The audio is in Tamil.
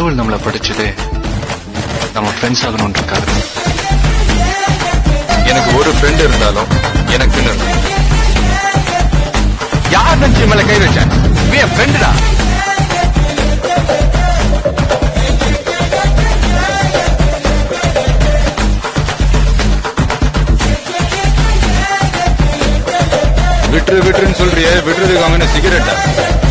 கடவுள் நம்மளை படிச்சதே நம்ம ஃப்ரெண்ட்ஸ் ஆகணும்ன்றக்காக எனக்கு ஒரு ஃப்ரெண்ட் இருந்தாலும் எனக்குன்னு இருக்கும். யார் நினைச்சு மேல கை வச்சேன் நீ என் ஃப்ரெண்டுடா விட்டுரு விட்டுருன்னு சொல்றியே விட்டுறதுக்கு அவங்க சிகரெட்டா